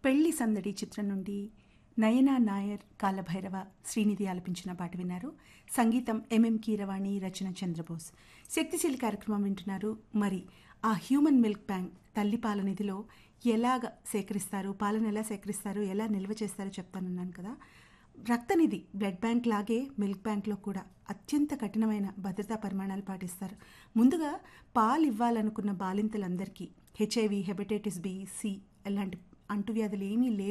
పెళ్లి సందడి చిత్రం నుండి నయనా నాయర్ కాలభైరవ శ్రీనిధి ఆలపించిన పాట విన్నారు సంగీతం ఎంఎం కీరవాణి రచన చంద్రబోస్ శక్తిశీలి కార్యక్రమం వింటున్నారు మరి ఆ హ్యూమన్ మిల్క్ బ్యాంక్ తల్లి పాల నిధిలో ఎలాగ సేకరిస్తారు పాలను ఎలా సేకరిస్తారు ఎలా నిల్వ చేస్తారో చెప్తానన్నాను కదా రక్తనిధి బ్లడ్ బ్యాంక్ లాగే మిల్క్ బ్యాంక్లో కూడా అత్యంత కఠినమైన భద్రతా పరిమాణాలు పాటిస్తారు ముందుగా పాలు ఇవ్వాలనుకున్న బాలింతలందరికీ హెచ్ఐవి హెపటైటిస్ బి సి ఇలాంటి అంటువ్యాధులు ఏమీ లేవు